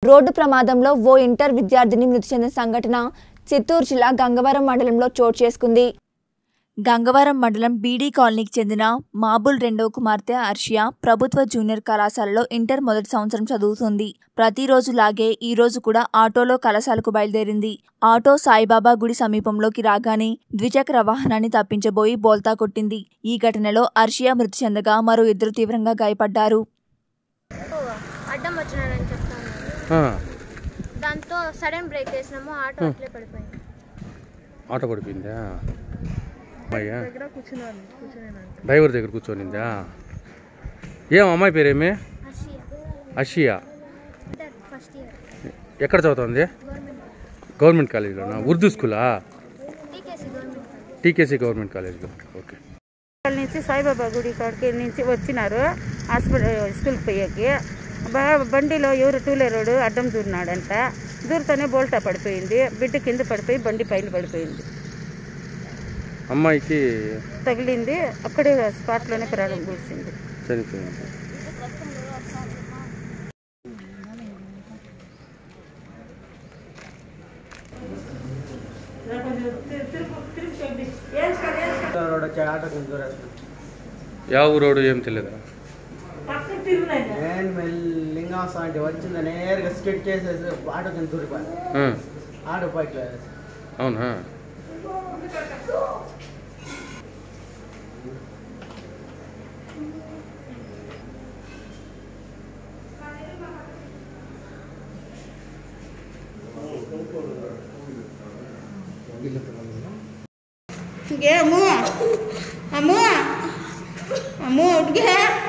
road ప్రమాదంలో ఓ inter విద్యార్థిని మృతి చెందిన సంఘటన చిత్తూరు జిల్లా గంగవరం మండలంలో చోటు చేసుకుంది గంగవరం మండలం బీడీ కాలనీకి చెందిన మాబుల్ రెండో కుమార్తె అర్షియా ప్రభుత్వ జూనియర్ కళాశాలలో ఇంటర్ మొదటి సంవత్సరం చదువుతుంది ప్రతిరోజులాగే ఈ రోజు కూడా ఆటోలో కళాశాలకు బయలుదేరింది ఆటో సాయిబాబా గుడి సమీపంలోకి రాగానే ద్విచక్ర వాహనాన్ని తప్పించబోయి బోల్తా కొట్టింది ఈ ఘటనలో అర్షియా మృతి చెందగా మరో ఇద్దరు తీవ్రంగా గాయపడ్డారు అడ్డం వచ్చినాడని చెప్తాను ఆ, దాంతో సడన్ బ్రేక్ వేసినాము ఆటో అట్లే పడిపోయింది ఆటో పడిపోయిందా అమ్మాయ్యా డ్రైవర్ దగ్గర కూర్చోనిందా ఏం అమ్మాయి పేరేమి Asiya Asiya inter first year ఎక్కడ చదువుతుంది గవర్నమెంట్ గవర్నమెంట్ కాలేజీలోనా ఉర్దూ స్కూలా TKC government college TKC government కాలేజీలో ఓకే వాళ్ళ నుంచి సాయిబాబా గుడి కాడికి నుంచి వచ్చినారు హాస్పిటల్ స్కూల్కి పోయేకి బా- బండిలో ఎవరు టూ వీలర్ అడ్డం దూరినాడంట దూరితోనే బోల్టా పడిపోయింది బిడ్డ కింద పడిపోయి బండి పైన పడిపోయింది అమ్మాయికి తగిలింది అక్కడే స్పాట్లోనే ప్రాణం కూర్చింది చనిపోయింది రోడ్ వచ్చి ఆటో కింద దూరేస్తాను యా ఊరోడు ఏం తెలియదా నేను మెల్లింగా అంటే వచ్చింది నేరుగా స్కిట్ చేసేసి ఆటో కింద దూరిపోయాను ఆ, ఆటో పైకి అవునా ఇంకే అమ్ము అమ్ము అమ్ము ఉడికే